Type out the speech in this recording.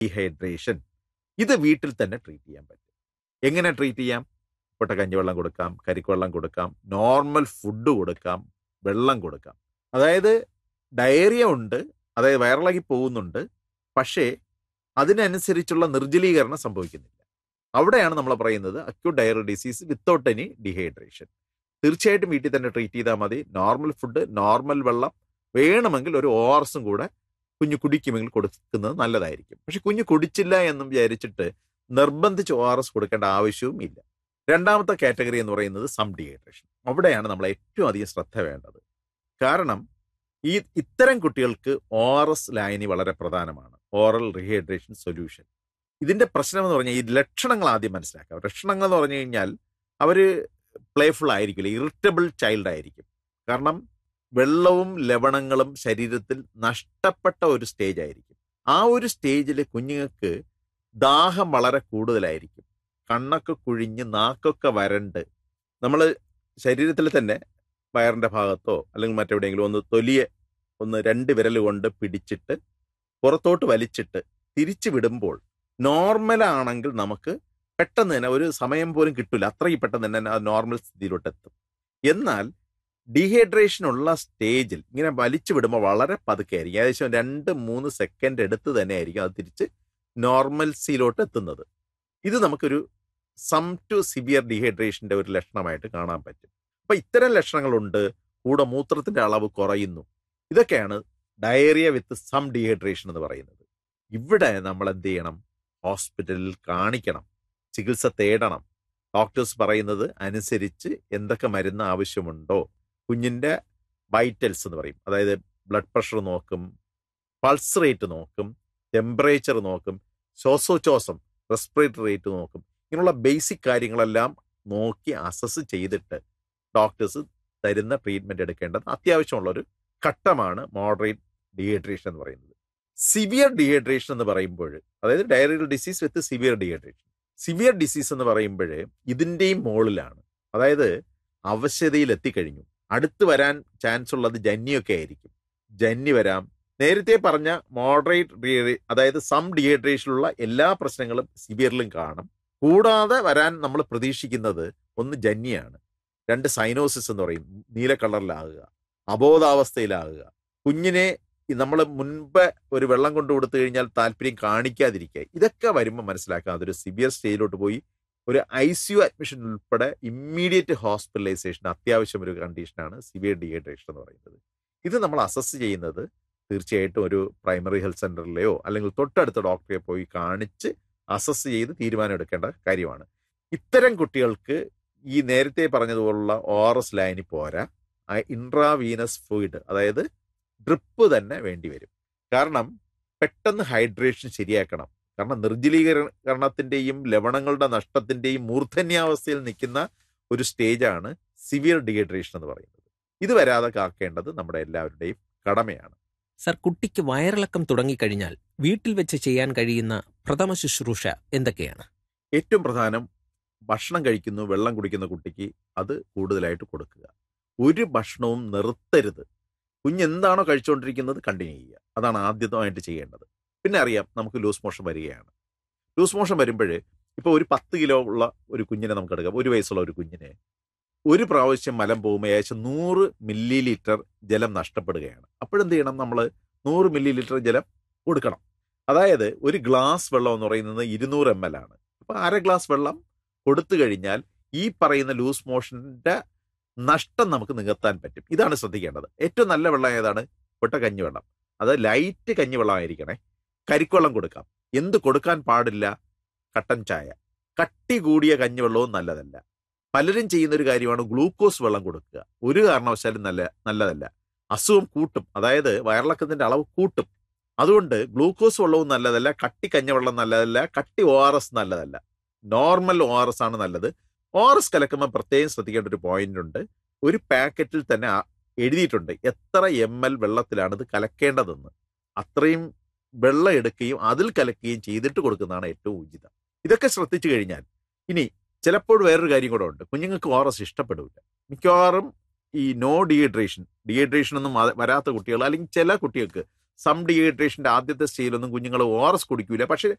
dehydration ഇത് വീട്ടിൽ തന്നെ ട്രീറ്റ് ചെയ്യാൻ പറ്റും എങ്ങനെ ട്രീറ്റ് ചെയ്യാം പൊട്ട കഞ്ഞിവെള്ളം കൊടുക്കാം കരിക്കുവെള്ളം കൊടുക്കാം നോർമൽ ഫുഡ് കൊടുക്കാം വെള്ളം കൊടുക്കാം അതായത് ഡയറിയ ഉണ്ട് അതായത് വയറിളകി പോകുന്നുണ്ട് പക്ഷേ അതിനനുസരിച്ചുള്ള നിർജ്ജലീകരണം സംഭവിക്കുന്നില്ല അവിടെയാണ് നമ്മൾ പറയുന്നത് acute diarrhoea disease without any dehydration തീർച്ചയായിട്ടും വീട്ടിൽ തന്നെ ട്രീറ്റ് ചെയ്താൽ മതി നോർമൽ ഫുഡ് നോർമൽ വെള്ളം വേണമെങ്കിൽ ഒരു ഒ ആർ എസും കൂടെ കുഞ്ഞു കുടിക്കുമെങ്കിൽ കൊടുക്കുന്നത് നല്ലതായിരിക്കും പക്ഷെ കുഞ്ഞു കുടിച്ചില്ല എന്നും വിചാരിച്ചിട്ട് നിർബന്ധിച്ച് ഒ ആർ എസ് കൊടുക്കേണ്ട ആവശ്യവും ഇല്ല രണ്ടാമത്തെ കാറ്റഗറി എന്ന് പറയുന്നത് സം ഡീഹൈഡ്രേഷൻ അവിടെയാണ് നമ്മൾ ഏറ്റവും അധികം ശ്രദ്ധ വേണ്ടത് കാരണം ഈ ഇത്തരം കുട്ടികൾക്ക് ഒ ആർ എസ് ലായനി വളരെ പ്രധാനമാണ് ഓറൽ റീഹൈഡ്രേഷൻ സൊല്യൂഷൻ ഇതിന്റെ പ്രശ്നം എന്ന് പറഞ്ഞാൽ ഈ ലക്ഷണങ്ങൾ ആദ്യം മനസ്സിലാക്കാം ലക്ഷണങ്ങൾ എന്ന് പറഞ്ഞു കഴിഞ്ഞാൽ അവര് പ്ലേഫുൾ ആയിരിക്കില്ല ഇറിറ്റബിൾ ചൈൽഡ് ആയിരിക്കും കാരണം വെള്ളവും ലവണങ്ങളും ശരീരത്തിൽ നഷ്ടപ്പെട്ട ഒരു സ്റ്റേജ് ആയിരിക്കും ആ ഒരു സ്റ്റേജിൽ കുഞ്ഞുങ്ങൾക്ക് ദാഹം വളരെ കൂടുതലായിരിക്കും കണ്ണൊക്കെ കുഴിഞ്ഞ് നാക്കൊക്കെ വരണ്ട് നമ്മൾ ശരീരത്തിൽ തന്നെ വയറിന്റെ ഭാഗത്തോ അല്ലെങ്കിൽ മറ്റെവിടെയെങ്കിലും ഒന്ന് തൊലിയെ ഒന്ന് രണ്ട് വിരൽ കൊണ്ട് പിടിച്ചിട്ട് പുറത്തോട്ട് വലിച്ചിട്ട് തിരിച്ചു വിടുമ്പോൾ നോർമൽ ആണെങ്കിൽ നമുക്ക് പെട്ടെന്ന് തന്നെ ഒരു സമയം പോലും കിട്ടില്ല അത്രയും പെട്ടെന്ന് തന്നെ ആ നോർമൽ സ്ഥിതിയിലോട്ട് എത്തും എന്നാൽ ഡീഹൈഡ്രേഷൻ ഉള്ള സ്റ്റേജിൽ ഇങ്ങനെ വലിച്ചു വിടുമ്പോൾ വളരെ പതുക്കെ ആയിരിക്കും ഏകദേശം രണ്ട് മൂന്ന് സെക്കൻഡ് എടുത്ത് തന്നെ ആയിരിക്കും അത് തിരിച്ച് നോർമൽസിയിലോട്ട് എത്തുന്നത് ഇത് നമുക്കൊരു സം ടു സിവിയർ ഡീഹൈഡ്രേഷന്റെ ഒരു ലക്ഷണമായിട്ട് കാണാൻ പറ്റും അപ്പൊ ഇത്തരം ലക്ഷണങ്ങളുണ്ട് കൂടെ മൂത്രത്തിന്റെ അളവ് കുറയുന്നു ഇതൊക്കെയാണ് ഡയറിയ വിത്ത് സം ഡീഹൈഡ്രേഷൻ എന്ന് പറയുന്നത് ഇവിടെ നമ്മൾ എന്ത് ചെയ്യണം ഹോസ്പിറ്റലിൽ കാണിക്കണം ചികിത്സ തേടണം ഡോക്ടേഴ്സ് പറയുന്നത് അനുസരിച്ച് എന്തൊക്കെ മരുന്ന് ആവശ്യമുണ്ടോ കുഞ്ഞിന്റെ വൈറ്റൽസ് എന്ന് പറയും അതായത് ബ്ലഡ് പ്രഷർ നോക്കും പൾസ് റേറ്റ് നോക്കും ടെമ്പറേച്ചർ നോക്കും ശ്വാസോച്ഛ്വാസം റെസ്പിറേറ്ററി റേറ്റ് നോക്കും ഇങ്ങനെയുള്ള ബേസിക് കാര്യങ്ങളെല്ലാം നോക്കി അസസ് ചെയ്തിട്ട് ഡോക്ടേഴ്സ് തരുന്ന ട്രീറ്റ്മെന്റ് എടുക്കേണ്ടത് അത്യാവശ്യമുള്ള ഒരു ഘട്ടമാണ് മോഡറേറ്റ് ഡീഹൈഡ്രേഷൻ എന്ന് പറയുന്നത് സിവിയർ ഡീഹൈഡ്രേഷൻ എന്ന് പറയുമ്പോൾ അതായത് diarrhoeal disease with severe dehydration severe disease എന്ന് പറയുമ്പോൾ ഇതിൻ്റെയും മുകളിലാണ് അതായത് അവശതയിൽ എത്തിക്കഴിഞ്ഞു അടുത്ത് വരാൻ ചാൻസ് ഉള്ളത് ജന്നിയൊക്കെ ആയിരിക്കും ജന്നി വരാം നേരത്തെ പറഞ്ഞ മോഡറേറ്റ് അതായത് സം ഡീഹൈഡ്രേഷനിലുള്ള എല്ലാ പ്രശ്നങ്ങളും സിവിയറിലും കാണും കൂടാതെ വരാൻ നമ്മൾ പ്രതീക്ഷിക്കുന്നത് ഒന്ന് ജന്നിയാണ് രണ്ട് സൈനോസിസ് എന്ന് പറയും നീല കളറിലാകുക അബോധാവസ്ഥയിലാകുക കുഞ്ഞിനെ നമ്മൾ മുൻപ് ഒരു വെള്ളം കൊണ്ടു കൊടുത്തു കഴിഞ്ഞാൽ താല്പര്യം കാണിക്കാതിരിക്കുക ഇതൊക്കെ വരുമ്പോൾ മനസ്സിലാക്കാം അതൊരു സിവിയർ സ്റ്റേജിലോട്ട് പോയി ഒരു ഐ സി യു അഡ്മിഷൻ ഉൾപ്പെടെ ഇമ്മീഡിയറ്റ് ഹോസ്പിറ്റലൈസേഷൻ അത്യാവശ്യം ഒരു കണ്ടീഷനാണ് സിവിയർ ഡീഹൈഡ്രേഷൻ എന്ന് പറയുന്നത് ഇത് നമ്മൾ അസസ് ചെയ്യുന്നത് തീർച്ചയായിട്ടും ഒരു പ്രൈമറി ഹെൽത്ത് സെന്ററിലെയോ അല്ലെങ്കിൽ തൊട്ടടുത്ത ഡോക്ടറെ പോയി കാണിച്ച് അസസ് ചെയ്ത് തീരുമാനം എടുക്കേണ്ട കാര്യമാണ് ഇത്തരം കുട്ടികൾക്ക് ഈ നേരത്തെ പറഞ്ഞതുപോലുള്ള ഒ ആർ എസ് ലൈനി പോരാ ഇൻട്രാവീനസ് ഫ്ലൂയിഡ് അതായത് ഡ്രിപ്പ് തന്നെ വേണ്ടി വരും കാരണം പെട്ടെന്ന് ഹൈഡ്രേഷൻ ശരിയാക്കണം കാരണം നിർജ്ജലീകരണത്തിന്റെയും ലവണങ്ങളുടെ നഷ്ടത്തിന്റെയും മൂർധന്യാവസ്ഥയിൽ നിൽക്കുന്ന ഒരു സ്റ്റേജാണ് സിവിയർ ഡീഹൈഡ്രേഷൻ എന്ന് പറയുന്നത് ഇത് വരാതെ കാക്കേണ്ടത് നമ്മുടെ എല്ലാവരുടെയും കടമയാണ് സർ കുട്ടിക്ക് വയറിളക്കം തുടങ്ങിക്കഴിഞ്ഞാൽ വീട്ടിൽ വെച്ച് ചെയ്യാൻ കഴിയുന്ന പ്രഥമ ശുശ്രൂഷ എന്തൊക്കെയാണ് ഏറ്റവും പ്രധാനം ഭക്ഷണം കഴിക്കുന്നു വെള്ളം കുടിക്കുന്ന കുട്ടിക്ക് അത് കൂടുതലായിട്ട് കൊടുക്കുക ഒരു ഭക്ഷണവും നിർത്തരുത് കുഞ്ഞ് എന്താണോ കഴിച്ചുകൊണ്ടിരിക്കുന്നത് കണ്ടിന്യൂ ചെയ്യുക അതാണ് ആദ്യമായിട്ട് ചെയ്യേണ്ടത് പിന്നെ അറിയാം നമുക്ക് ലൂസ് മോഷൻ വരികയാണ് ലൂസ് മോഷൻ വരുമ്പോൾ ഇപ്പോൾ ഒരു പത്ത് കിലോ ഉള്ള ഒരു കുഞ്ഞിനെ നമുക്ക് എടുക്കാം ഒരു വയസ്സുള്ള ഒരു കുഞ്ഞിനെ ഒരു പ്രാവശ്യം മലം പോകുമ്പോൾ ഏകദേശം നൂറ് മില്ലി ലിറ്റർ ജലം നഷ്ടപ്പെടുകയാണ് അപ്പോഴെന്ത് ചെയ്യണം നമ്മൾ നൂറ് മില്ലി ലിറ്റർ ജലം കൊടുക്കണം അതായത് ഒരു ഗ്ലാസ് വെള്ളം എന്ന് പറയുന്നത് ഇരുന്നൂറ് എം എൽ ആണ് അപ്പോൾ അര ഗ്ലാസ് വെള്ളം കൊടുത്തു കഴിഞ്ഞാൽ ഈ പറയുന്ന ലൂസ് മോഷന്റെ നഷ്ടം നമുക്ക് നികത്താൻ പറ്റും ഇതാണ് ശ്രദ്ധിക്കേണ്ടത് ഏറ്റവും നല്ല വെള്ളം ഏതാണ് പൊട്ട കഞ്ഞിവെള്ളം അത് ലൈറ്റ് കഞ്ഞിവെള്ളമായിരിക്കണേ കരിക്കുവെള്ളം കൊടുക്കാം എന്ത് കൊടുക്കാൻ പാടില്ല കട്ടൻ ചായ കട്ടി കൂടിയ കഞ്ഞിവെള്ളവും നല്ലതല്ല പലരും ചെയ്യുന്ന ഒരു കാര്യമാണ് ഗ്ലൂക്കോസ് വെള്ളം കൊടുക്കുക ഒരു കാരണവശാലും നല്ല നല്ലതല്ല അസുഖം കൂട്ടും അതായത് വയറിളക്കത്തിന്റെ അളവ് കൂട്ടും അതുകൊണ്ട് ഗ്ലൂക്കോസ് വെള്ളവും നല്ലതല്ല കട്ടി കഞ്ഞിവെള്ളം നല്ലതല്ല കട്ടി ഒ ആർ എസ് നല്ലതല്ല നോർമൽ ഒ ആർ എസ് ആണ് നല്ലത് ഒ ആർ എസ് കലക്കുമ്പോൾ പ്രത്യേകം ശ്രദ്ധിക്കേണ്ട ഒരു പോയിന്റ് ഉണ്ട് ഒരു പാക്കറ്റിൽ തന്നെ എഴുതിയിട്ടുണ്ട് എത്ര എം എൽ വെള്ളത്തിലാണ് ഇത് കലക്കേണ്ടതെന്ന് അത്രയും വെള്ളം എടുക്കുകയും അതിൽ കലക്കുകയും ചെയ്തിട്ട് കൊടുക്കുന്നതാണ് ഏറ്റവും ഉചിതം ഇതൊക്കെ ശ്രദ്ധിച്ചു കഴിഞ്ഞാൽ ഇനി ചിലപ്പോൾ വേറൊരു കാര്യം കൂടെ ഉണ്ട് കുഞ്ഞുങ്ങൾക്ക് ഒ ആർ എസ് ഇഷ്ടപ്പെടില്ല മിക്കവാറും ഈ നോ ഡീഹൈഡ്രേഷൻ ഡീഹൈഡ്രേഷൻ ഒന്നും വരാത്ത കുട്ടികൾ അല്ലെങ്കിൽ ചില കുട്ടികൾക്ക് സം ഡീഹൈഡ്രേഷന്റെ ആദ്യത്തെ സ്റ്റേജിലൊന്നും കുഞ്ഞുങ്ങൾ ഓ ആർ എസ് കുടിക്കൂല പക്ഷെ